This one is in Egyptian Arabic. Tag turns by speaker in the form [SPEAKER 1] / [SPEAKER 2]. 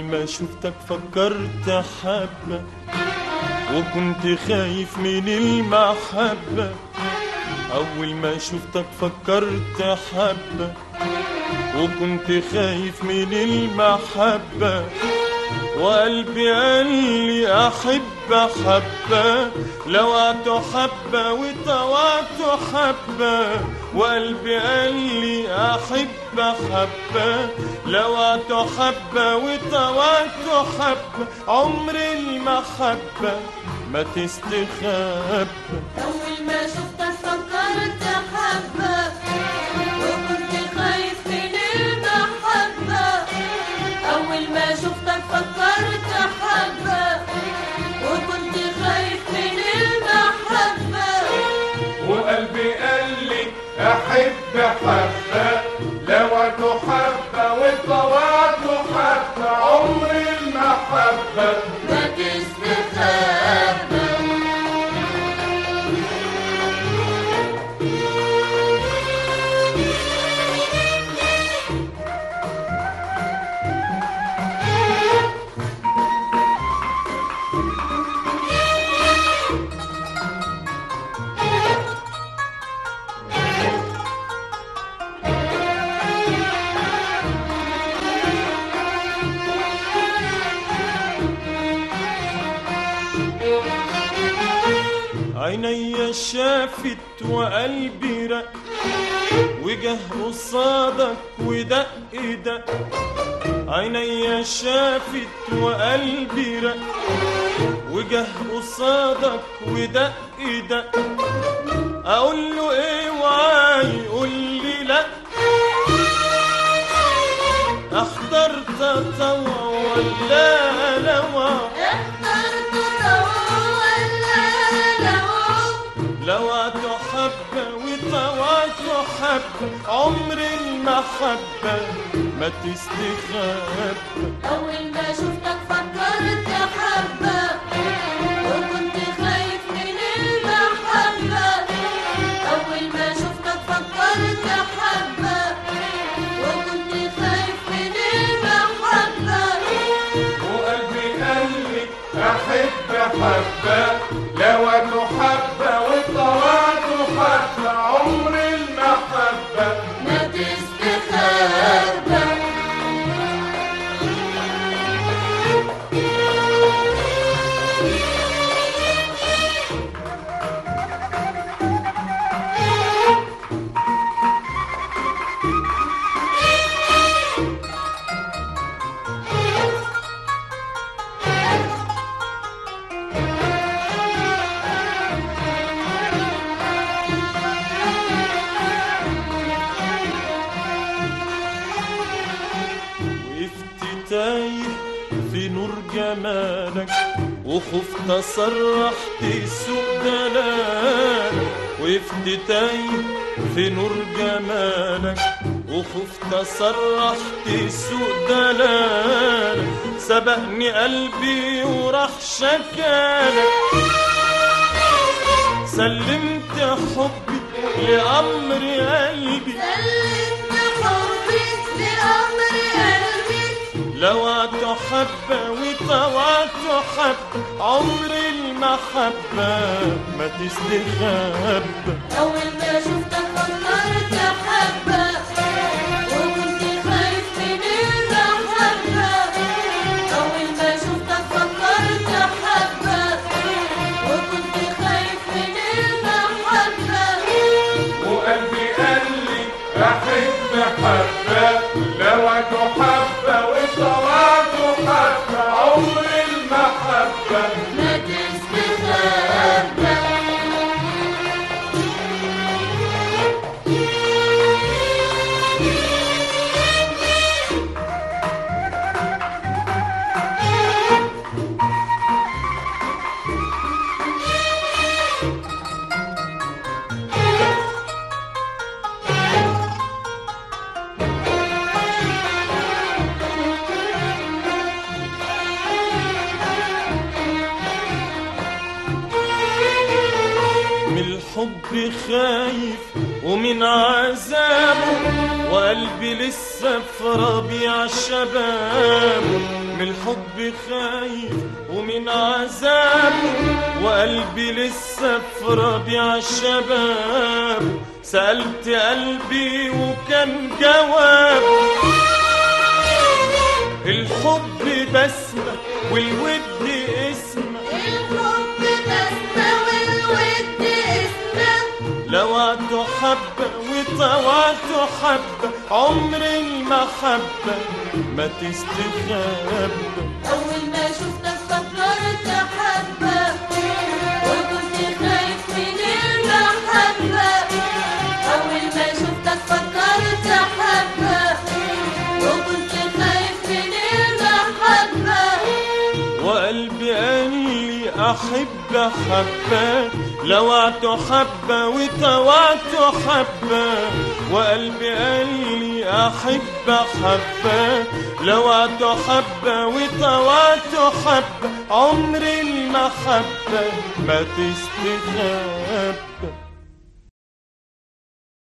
[SPEAKER 1] ما شفتك فكرت حبة وكنت خايف من المحبة أول ما شفتك فكرت حبة وكنت خايف من المحبة وقلبي قال لي أحب حبة لوعت حبة وطوعت حبة وقلبي قال لي أحب حبة لوعت حبة وطوعت حبة عمر المحبة ما تستخبى
[SPEAKER 2] أول ما شفتك فكرت حبة وكنت خايف من المحبة أول ما شفتك فكرت حبة وكنت خايف من المحبة
[SPEAKER 3] وقلبي قال لي احب حبه لو حبه وطوعت حبه عمر المحبه
[SPEAKER 2] ما تستخبى
[SPEAKER 1] عيني شافت وقلبي رق وجه قصادك ودق دق عيني شافت وقلبي رق وجه قصادك ودق دق اقول له ايه وعاي يقول لي لا احضرت اطوع ولا لوع
[SPEAKER 2] اخترت طوع ولا لو
[SPEAKER 1] لوعت حبة وطوعت حبة عمر المحبة ما تستخبى
[SPEAKER 2] أول ما شفتك فكرت حبة وكنت خايف من المحبة أول ما شفتك فكرت حبة وكنت خايف من المحبة
[SPEAKER 3] وقلبي قال لي احب حبه لو حبه وطوعت حبه عمر المحبه
[SPEAKER 2] ما تستخبى
[SPEAKER 1] وقفت تايه في نور جمالك وخفت صرحت سوق دلالك وقفت تايه في نور جمالك وخفت صرحت سوق دلالك سبقني قلبي وراح شكالك سلمت حبي لأمر قلبي
[SPEAKER 2] سلمت حبي لأمر قلبي
[SPEAKER 1] لوعت حبة وطوعت حبة عمر المحبة ما تستخبى
[SPEAKER 2] أول ما شفتك فكرت حبة وكنت خايف من المحبة أول ما شفتك فكرت حبة وكنت خايف من المحبة
[SPEAKER 3] وقلبي قال لي احب حبه لو حبه وطوعت حبه عمر المحبه
[SPEAKER 2] ما تستخبى
[SPEAKER 1] من الحب خايف ومن عذابه وقلبي لسه في ربيع شبابه من الحب خايف ومن عذاب وقلبي لسه في ربيع الشباب سألت قلبي وكان جواب الحب بسمة والود اسمه
[SPEAKER 2] الحب بسمة والود اسمه
[SPEAKER 1] لو حبة وطوعت حبة عمر المحبة ما تستخبى
[SPEAKER 2] أول ما شفتك فكرت أحبك وكنت خايف من المحبة أول ما شفتك فكرت أحبك وكنت خايف من المحبة
[SPEAKER 1] وقلبي قال لي احب حبة لوعت حبة وطوعت حبة وقلبي قال لي احب حبة لوعت حبة وطوعت حبة عمر المحبة ما تستخبى